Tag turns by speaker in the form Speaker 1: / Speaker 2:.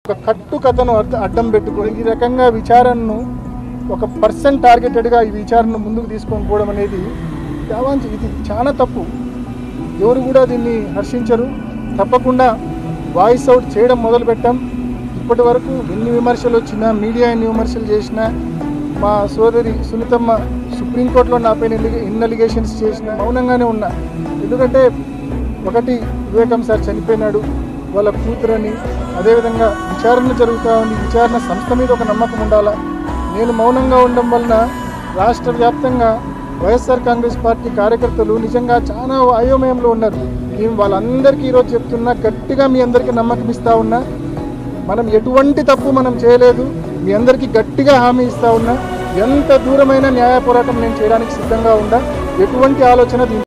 Speaker 1: ఒక కట్టు కథను అడ్డ- అడ్డం పెట్టుకొని ఈ రకంగా విచారణను ఒక పర్సన్ టార్గెటెడ్గా ఈ విచారణను ముందుకు తీసుకొని పోవడం అనేది యావాంచి ఇది చాలా తప్పు ఎవరు కూడా దీన్ని హర్షించరు తప్పకుండా వాయిస్ అవుట్ చేయడం మొదలు పెట్టాం ఇప్పటి వరకు ఎన్ని విమర్శలు వచ్చినా మీడియా ఎన్ని విమర్శలు చేసినా మా సోదరి సునీతమ్మ సుప్రీంకోర్టులో నాపై ఎన్ని అలిగేషన్స్ చేసినా మౌనంగానే ఉన్నా ఎందుకంటే ఒకటి వివేకం సార్ చనిపోయినాడు వాళ్ళ కూతురని అదేవిధంగా విచారణ జరుగుతూ ఉంది విచారణ సంస్థ మీద ఒక నమ్మకం ఉండాలా నేను మౌనంగా ఉండడం వలన రాష్ట్ర వ్యాప్తంగా వైఎస్ఆర్ కాంగ్రెస్ పార్టీ కార్యకర్తలు నిజంగా చాలా అయోమయంలో ఉన్నారు నేను వాళ్ళందరికీ ఈరోజు చెప్తున్నా గట్టిగా మీ అందరికీ నమ్మకం ఇస్తా ఉన్నా మనం ఎటువంటి తప్పు మనం చేయలేదు మీ అందరికీ గట్టిగా హామీ ఇస్తా ఉన్నా ఎంత దూరమైన న్యాయ పోరాటం నేను చేయడానికి సిద్ధంగా ఉందా ఎటువంటి ఆలోచన దీని